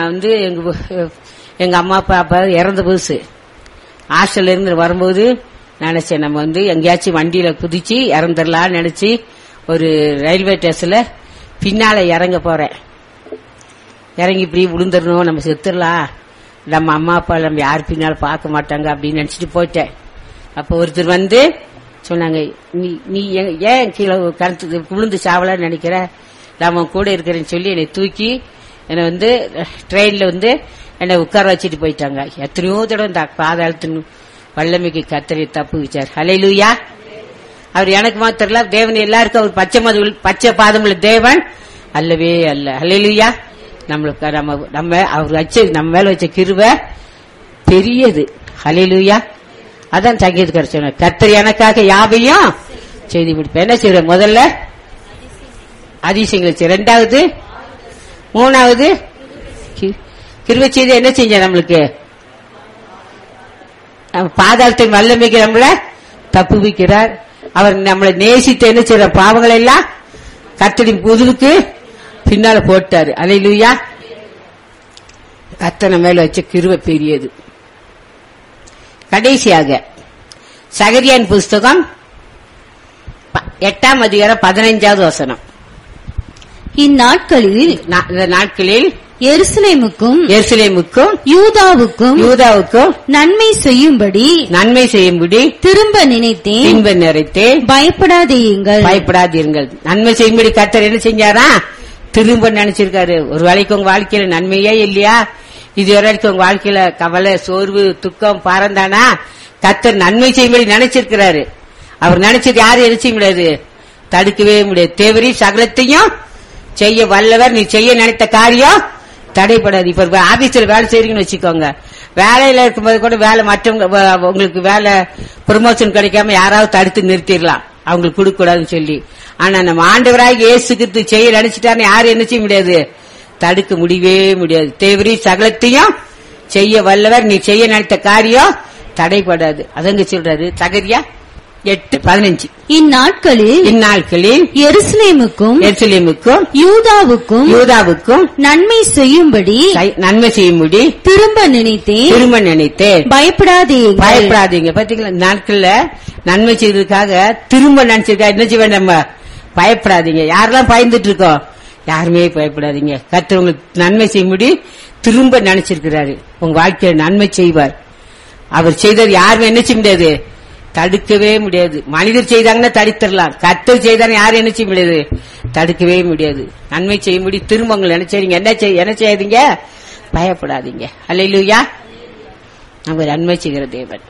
நான் வந்து எங்க ஊ- எங்க அம்மா அப்பா அப்பா இறந்த புதுசு ஹாஸ்டல்ல இருந்து வரும்போது நினைச்சேன் நம்ம வந்து எங்கேயாச்சும் வண்டியில குதிச்சு இறந்துடலாம்னு நினைச்சு ஒரு ரயில்வே ஸ்டேஷன்ல பின்னால இறங்க போறேன் இறங்கி இப்படி விழுந்துடணும் நம்ம செத்துடலாம் நம்ம அம்மா அப்பா நம்ம யார் பின்னால பார்க்க மாட்டாங்க அப்படின்னு நினைச்சிட்டு போயிட்டேன் அப்ப ஒருத்தர் வந்து சொன்னாங்க நீ நீ எ- ஏன் கீழே கருத்து விழுந்து சாவலான்னு நினைக்கிற நான் உன் கூட இருக்கிறேன்னு சொல்லி என்னை தூக்கி என்னை வந்து ட்ரெயின்ல வந்து என்னை உட்கார வச்சுட்டு போயிட்டாங்க எத்தனையோ தடவை இந்த பாதாளத்தின் வல்லமைக்கு கத்தரை தப்பு வச்சார் ஹalleluya அவர் எனக்கு மாத்திரம் இல்ல, தேவன் எல்லாருக்கும் அவர் பச்சை மது பச்சை பாதமுள்ள தேவன் அல்லவே அல்ல ஹalleluya நம்மளுக்கு நம்ம நம்ம அவர் வச்ச நம்ம மேல வச்ச கிருபை பெரியது ஹalleluya அதான் சங்கீதக்காரர் சொன்னார் கர்த்தர் எனக்காக யாவையும் செய்தி முடிப்பேன் என்ன செய்யற முதல்ல அதிசயங்களை செய்ய ரெண்டாவது மூணாவது கி- கிருபை செய்தி என்ன செஞ்ச நம்மளுக்கு நம்ம பாதாளத்தின் வல்லமைக்கு நம்மள தப்பு வைக்கிறார் அவர் நம்மளை நேசித்து என்ன செய்யற பாவங்களை எல்லாம் கத்தடின் புதுவுக்கு பின்னால போட்டாரு அலையிலுயா கத்தனை மேல வச்ச கிருவை பெரியது கடைசியாக சகரியான் புஸ்தகம் ப- எட்டாம் அதிகாரம் பதினைஞ்சாவது வசனம் இந்நாட்களில் நா- இந்த நாட்களில் எருசலேமுக்கும் எருசலேமுக்கும் யூதாவுக்கும் யூதாவுக்கும் நன்மை செய்யும்படி நன்மை செய்யும்படி திரும்ப நினைத்தேன் பின்பு நிறைத்தேன் பயப்படாதேயுங்கள் பயப்படாதீர்கள் நன்மை செய்யும்படி கர்த்தர் என்ன செஞ்சாரா திரும்ப நினைச்சிருக்காரு ஒரு வேளைக்கு உங்க வாழ்க்கையில நன்மையே இல்லையா இது வரைக்கும் உங்க வாழ்க்கையில கவலை சோர்வு துக்கம் பாரந்தானா கர்த்தர் நன்மை செய்யும்படி நினைச்சிருக்கிறாரு அவர் நினைச்சது யாரும் என்ன செய்ய முடியாது தடுக்கவே முடியாது தேவரி சகலத்தையும் செய்ய வல்லவர் நீ செய்ய நினைத்த காரியம் தடைப்படாது இப்ப ஒரு ஆபீஸ்ல வேலை செய்றீங்கன்னு வச்சுக்கோங்க வேலையில இருக்கும்போது கூட வேலை மற்றவங்க வ- உங்களுக்கு வேலை ப்ரமோஷன் கிடைக்காம யாராவது தடுத்து நிறுத்திடலாம் அவங்களுக்கு கொடுக்க கூடாதுன்னு சொல்லி ஆனா நம்ம ஆண்டவராக இயேசுக்கு செய்ய நினைச்சிட்டாருன்னு யாரும் என்ன செய்ய முடியாது தடுக்க முடியவே முடியாது தேவரி சகலத்தையும் செய்ய வல்லவர் நீ செய்ய நினைத்த காரியம் தடைப்படாது அதங்க சொல்றாரு தகரியா எட்டு பதினஞ்சு இந்நாட்களில் இந்நாட்களில் எருசலேமுக்கும் எருசலேமுக்கும் யூதாவுக்கும் யூதாவுக்கும் நன்மை செய்யும்படி சை- நன்மை செய்யும்படி திரும்ப நினைத்தேன் திரும்ப நினைத்தேன் பயப்படாதேயுங்கள் பயப்படாதீங்க பாத்தீங்களா இந்த நாட்கள்ல நன்மை செய்யறதுக்காக திரும்ப நினைச்சிருக்கா என்ன செய்வேன் நம்ம பயப்படாதீங்க யாரெல்லாம் பயந்துட்டு இருக்கோம் யாருமே பயப்படாதீங்க கர்த்தர் உங்களுக்கு நன்மை செய்யும்படி திரும்ப நினைச்சிருக்கிறாரு உங்க வாழ்க்கையில நன்மை செய்வார் அவர் செய்தது யாருமே என்ன செய்ய முடியாது தடுக்கவே முடியாது மனிதர் செய்தாங்கன்னா தடுத்துடலாம் கர்த்தர் செய்தாங்க யாரும் என்ன செய்ய முடியாது தடுக்கவே முடியாது நன்மை செய்யும்படி திரும்ப உங்களை நினைச்சீங்க என்ன செய் என்ன செய்யாதீங்க பயப்படாதீங்க அல்லையா நம்ம நன்மை செய்கிற தேவன்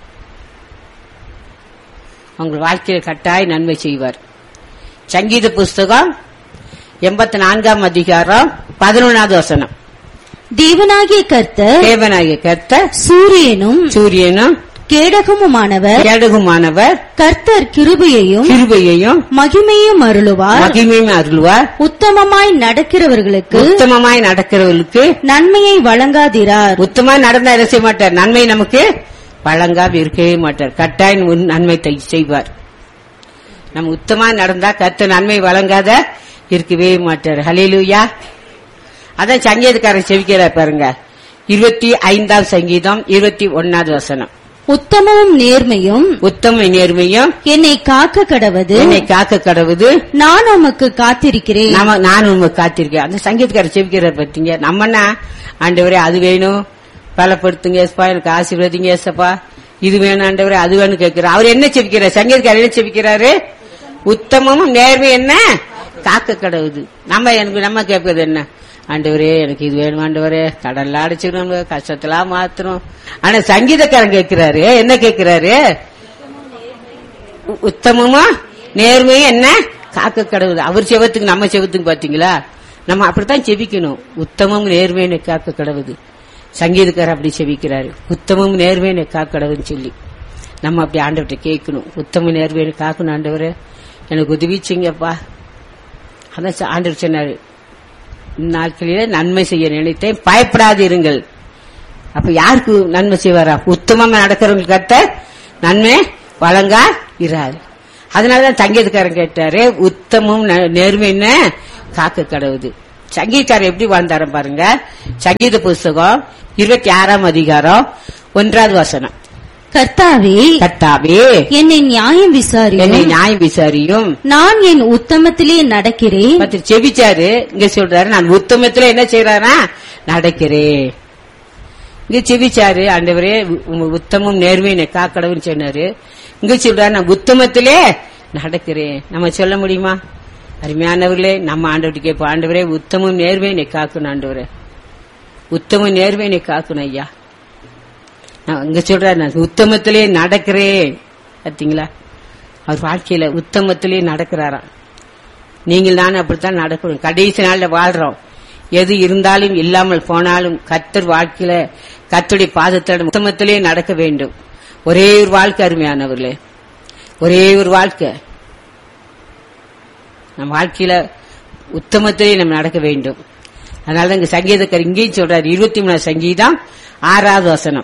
உங்கள் வாழ்க்கையில் கட்டாய் நன்மை செய்வார் சங்கீத புஸ்தகம் எண்பத்தி நான்காம் அதிகாரம் பதினொன்றாவது வசனம் தேவனாகிய கர்த்தர் தேவனாகிய கர்த்தர் சூரியனும் சூரியனும் கேடகமுமானவர் கேடகுமானவர் கர்த்தர் கிருபையையும் கிருபையையும் மகிமையும் அருளுவார் மகிமையும் அருள்வார் உத்தமமாய் நடக்கிறவர்களுக்கு உத்தமமாய் நடக்கிறவர்களுக்கு நன்மையை வழங்காதிரார் உத்தமா நடந்தா என்ன செய்ய மாட்டார் நன்மை நமக்கு வழங்காம இருக்கவே மாட்டார் கட்டாயம் உன் நன்மை தை- செய்வார் நம்ம உத்தமா நடந்தா கத்த நன்மை வழங்காத இருக்கவே மாட்டார் ஹலேலூயா அதான் சங்கீதக்காரன் செவிக்கிறார் பாருங்க இருபத்தி ஐந்தாம் சங்கீதம் இருபத்தி ஒன்னாவது வசனம் உத்தமமும் நேர்மையும் உத்தம நேர்மையும் என்னை காக்க கடவது என்னை காக்க கடவுது நான் உமக்கு காத்திருக்கிறேன் நாம நான் உங்க காத்திருக்கேன் அந்த சங்கீதக்காரர் செவிக்கிறார் பார்த்தீங்க நம்மனா ஆண்டவரே அது வேணும் பலப்படுத்துங்க ஏசப்பா எனக்கு ஆசீர்வதிங்க ஏசப்பா இது வேணும் ஆண்டவரே அது வேணும் கேட்கிறார் அவர் என்ன செவிக்கிறார் சங்கீதக்காரர் என்ன செவிக்கிறாரு உத்தமமும் நேர்மை என்ன காக்க கடவுது நம்ம எனக்கு நம்ம கேட்பது என்ன ஆண்டவரே எனக்கு இது வேணும் ஆண்டவரே கடல்ல அடைச்சிடணும் கஷ்டத்தெல்லாம் மாத்தணும் ஆனா சங்கீதக்காரன் கேட்கிறாரு என்ன கேட்கிறாரு உ- உத்தமமா நேர்மையும் என்ன காக்க கடவுள் அவர் செவத்துக்கு நம்ம செவத்துக்கு பாத்தீங்களா நம்ம அப்படித்தான் செபிக்கணும் உத்தமம் நேர்மையை காக்க கடவுது சங்கீதக்காரர் அப்படி செபிக்கிறாரு உத்தமம் நேர்மையை காக்க கடவுன்னு சொல்லி நம்ம அப்படி ஆண்டவர்கிட்ட கேட்கணும் உத்தம நேர்மையை காக்கணும் ஆண்டவரே எனக்கு உதவி செய்யுங்கப்பா அதான் ச- ஆண்டவர் சொன்னாரு நாட்களிலே நன்மை செய்ய நினைத்தேன் பயப்படாதிருங்கள் அப்ப யாருக்கு நன்மை செய்வாரா உத்தமமா நடக்கிறவங்களுக்கு கத்த நன்மை வழங்கா இராது அதனாலதான் தங்கீதக்காரன் கேட்டாரு உத்தமும் ந- நேர்மைன்னு காக்க கடவுது சங்கீதக்காரர் எப்படி வாழ்ந்தாரு பாருங்க சங்கீத புஸ்தகம் இருபத்தி ஆறாம் அதிகாரம் ஒன்றாவது வசனம் கர்த்தாவே கர்த்தாவே என்னை நியாயம் என்னை விசாரியும் நியாயம் விசாரியும் நான் என் உத்தமத்திலே நடக்கிறேன் பத்து செபிச்சாரு இங்க சொல்றாரு நான் உத்தமத்துல என்ன செய்யறாரா நடக்கிறேன் இங்க செபிச்சாரு ஆண்டவரே உங்க உத்தமும் நேர்மையை காக்கடவுன்னு சொன்னாரு இங்க சொல்றாரு நான் உத்தமத்திலே நடக்கிறேன் நம்ம சொல்ல முடியுமா அருமையானவர்களே நம்ம ஆண்டவர்கிட்ட கேட்போம் ஆண்டவரே உத்தமும் நேர்மையை காக்கணும் ஆண்டவரே உத்தமும் நேர்மையை காக்கணும் ஐயா நான் இங்க சொல்றாரு நான் உத்தமத்திலே நடக்கிறேன் பாத்தீங்களா அவர் வாழ்க்கையில உத்தமத்திலே நடக்கிறாராம் நீங்கள் நான் அப்படித்தான் நடக்கணும் கடைசி நாள்ல வாழ்றோம் எது இருந்தாலும் இல்லாமல் போனாலும் கத்தர் வாழ்க்கையில கத்துடைய பாதத்தோட உத்தமத்திலே நடக்க வேண்டும் ஒரே ஒரு வாழ்க்கை அருமையானவர்களே ஒரே ஒரு வாழ்க்கை நம் வாழ்க்கையில உத்தமத்திலே நம்ம நடக்க வேண்டும் அதனால இங்க சங்கீதக்கார் இங்கேயும் சொல்றாரு இருபத்தி மூணாவது சங்கீதம் ஆறாவது வசனம்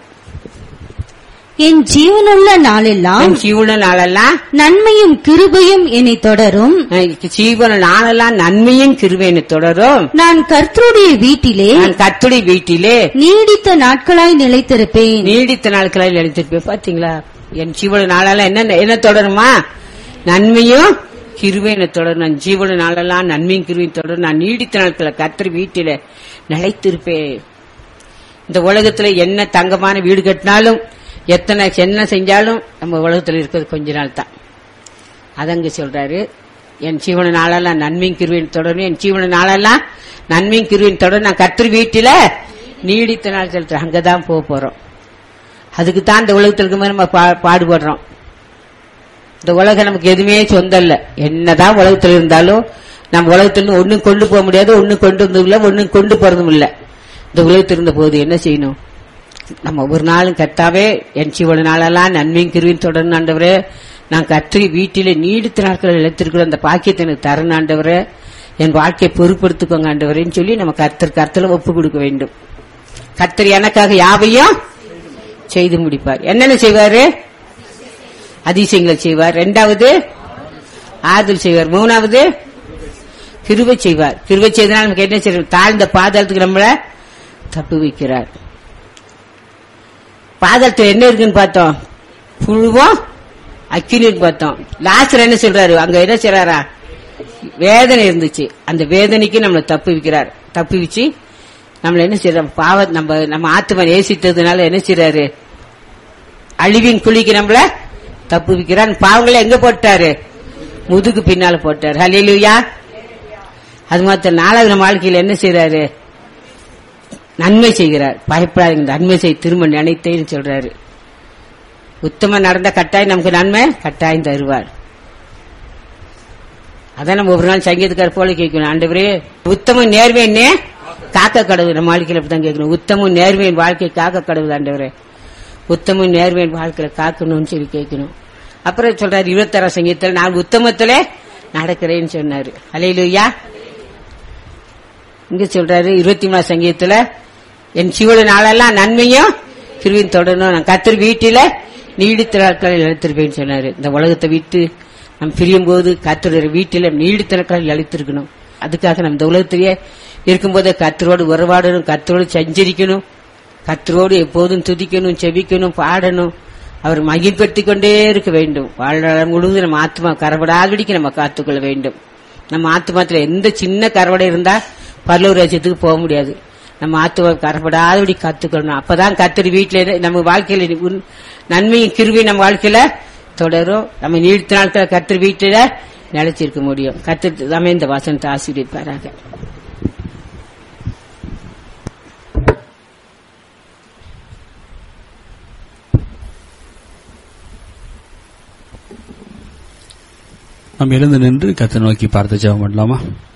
என் ஜீவனுள்ள நாளெல்லாம் என் ஜீவன நாளெல்லாம் நன்மையும் கிருபையும் என்னை தொடரும் அஹ், ஜீவன நாளெல்லாம் நன்மையும் கிருவேன்னு தொடரும் நான் கர்த்தருடைய வீட்டிலே நான் கத்துடைய வீட்டிலே நீடித்த நாட்களாய் நிலைத்திருப்பேன் நீடித்த நாட்களால் எழுதிருப்பேன் பாத்தீங்களா என் ஜீவன நாளெல்லாம் என்ன என்ன தொடருமா நன்மையும் கிருவேன தொடரும் நான் ஜீவன நாளெல்லாம் நன்மையும் கிருவையும் தொடரும் நான் நீடித்த நாட்கள கத்திரி வீட்டில நிலைத்திருப்பேன் இந்த உலகத்துல என்ன தங்கமான வீடு கட்டினாலும் எத்தனை என்ன செஞ்சாலும் நம்ம உலகத்துல இருக்கிறது கொஞ்ச நாள் தான் அதங்க சொல்றாரு என் ஜீவன நாளெல்லாம் நன்மையும் கிருவின் தொடரும் என் ஜீவன நாளெல்லாம் நன்மையும் கிருவின் தொடரும் நான் கத்திரி வீட்டில நீடித்த நாள் செலுத்துறேன் அங்கதான் போக போறோம் அதுக்கு தான் இந்த உலகத்தில் இருக்கும்போது நம்ம பா- பாடுபடுறோம் இந்த உலகம் நமக்கு எதுவுமே சொந்தம் இல்ல என்னதான் உலகத்தில் இருந்தாலும் நம்ம உலகத்திலிருந்து ஒண்ணும் கொண்டு போக முடியாது ஒண்ணும் கொண்டு வந்ததும் இல்ல ஒண்ணும் கொண்டு போறதும் இல்ல இந்த உலகத்தில் இருந்த போது என்ன செய்யணும் நம்ம ஒரு நாளும் கத்தாவே என் ஜீவன நாளெல்லாம் நன்மையும் கிருவின் தொடர்ந்து ஆண்டவரே நான் கத்திரி வீட்டிலே நீடித்த நாட்கள் இழைத்திருக்கிற அந்த பாக்கியத்தை எனக்கு தரணும் ஆண்டவரே என் வாழ்க்கையை பொறுப்படுத்திக்கோங்க ஆண்டவரேன்னு சொல்லி நம்ம கர்த்தர் கர்த்தல ஒப்பு கொடுக்க வேண்டும் கர்த்தர் எனக்காக யாவையும் செய்து முடிப்பார் என்னென்ன செய்வாரு அதிசயங்களை செய்வார் ரெண்டாவது ஆறுதல் செய்வார் மூணாவது கிருபை செய்வார் கிருபை செய்தனால் நமக்கு என்ன செய்வார் தாழ்ந்த பாதாளத்துக்கு நம்மள தப்பு வைக்கிறார் பாதாளத்துல என்ன இருக்குன்னு பார்த்தோம் புழுவும் அக்கினின்னு பார்த்தோம் லாஸ்டர் என்ன சொல்றாரு அங்க என்ன செய்றாரா வேதனை இருந்துச்சு அந்த வேதனைக்கு நம்மளை தப்பு வைக்கிறார் தப்பு வச்சு நம்மள என்ன செய்யறோம் பாவ நம்ம நம்ம ஆத்மா நேசித்ததுனால என்ன செய்றாரு அழிவின் குழிக்கு நம்மள தப்பு வைக்கிறார் பாவங்களை எங்க போட்டாரு முதுகு பின்னால போட்டாரு ஹalleluya அது மாத்திரம் நாலாவது நம்ம வாழ்க்கையில என்ன செய்றாரு நன்மை செய்கிறார் பயப்படாதீங்க நன்மை செய் திரும்ப நினைத்தேன்னு சொல்றாரு உத்தம நடந்த கட்டாயம் நமக்கு நன்மை கட்டாயம் தருவார் அதான் நம்ம ஒரு நாள் சங்கீதக்கார போல கேட்கணும் ஆண்டவரே உத்தம நேர்மையன்னே காக்க கடவுள் நம்ம வாழ்க்கையில அப்படிதான் கேட்கணும் உத்தமும் நேர்மையின் வாழ்க்கை காக்க கடவுள் ஆண்டவரே உத்தமும் நேர்மையின் வாழ்க்கையில காக்கணும்னு சொல்லி கேட்கணும் அப்புறம் சொல்றாரு இருபத்தாறாம் சங்கீதத்தில் நான் உத்தமத்திலே நடக்கிறேன்னு சொன்னாரு அலையிலுயா இங்க சொல்றாரு இருபத்தி மூணாம் சங்கீதத்துல என் சிவட நாளெல்லாம் நன்மையும் கிருவின் தொடரணும் நான் கத்தர் வீட்டில நீடித்த நாட்களில் எழுத்திருப்பேன்னு சொன்னாரு இந்த உலகத்தை விட்டு நம்ம பிரியும் போது கத்தருடைய வீட்டில நீடித்த நாட்களில் எழுத்திருக்கணும் அதுக்காக நம்ம இந்த உலகத்திலேயே இருக்கும்போதே கத்தரோடு உறவாடணும் கத்தரோடு சஞ்சரிக்கணும் கத்தரோடு எப்போதும் துதிக்கணும் செபிக்கணும் பாடணும் அவர் மகிழ்படுத்திக் கொண்டே இருக்க வேண்டும் வாழ்நாள் முழுவதும் நம்ம ஆத்மா கரபடாதபடிக்கு நம்ம காத்துக்கொள்ள வேண்டும் நம்ம ஆத்மாத்துல எந்த சின்ன கரவடை இருந்தா பரலூர் ராஜ்யத்துக்கு போக முடியாது நம்ம ஆத்மா கரப்படாதபடி காத்துக்கொள்ளணும் அப்பதான் கத்தரி வீட்டுல இரு- நம்ம வாழ்க்கையில உன் நன்மையும் கிருபையும் நம்ம வாழ்க்கையில தொடரும் நம்ம நீடித்த நாட்கள் கத்தர் வீட்டுல நிலைச்சிருக்க முடியும் கத்தர் தாமே இந்த வசனத்தை ஆசீர்வதிப்பாராக நாம் எழுந்து நின்று கத்தை நோக்கி பார்த்து ஜெபம் பண்ணலாமா